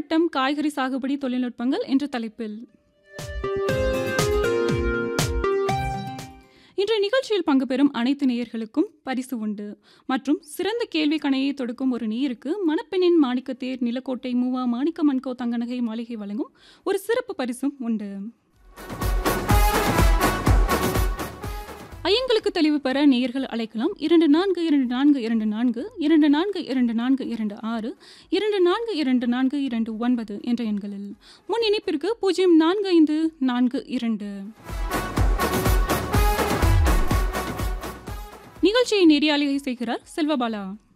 மாவட்டம் காய்கறி சாகுபடி தொழில்நுட்பங்கள் என்ற தலைப்பில் இன்றைய நிகழ்ச்சியில் பங்கு பெறும் அனைத்து நேயர்களுக்கும் பரிசு உண்டு மற்றும் சிறந்த கேள்வி கணையை தொடுக்கும் ஒரு நேயருக்கு மணப்பெண்ணின் மாணிக்கத்தேர் நிலக்கோட்டை மூவா மாணிக்க மன்கோ தங்கநகை மாளிகை வழங்கும் ஒரு சிறப்பு பரிசும் உண்டு ஐயங்களுக்கு தெளிவு பெற நேயர்கள் அழைக்கலாம் இரண்டு நான்கு இரண்டு நான்கு இரண்டு நான்கு இரண்டு நான்கு இரண்டு நான்கு இரண்டு ஆறு இரண்டு நான்கு இரண்டு நான்கு இரண்டு ஒன்பது என்ற எண்களில் முன் இணைப்பிற்கு பூஜ்ஜியம் நான்கு ஐந்து நான்கு இரண்டு நிகழ்ச்சியை நெறியாளிகை செய்கிறார் செல்வபாலா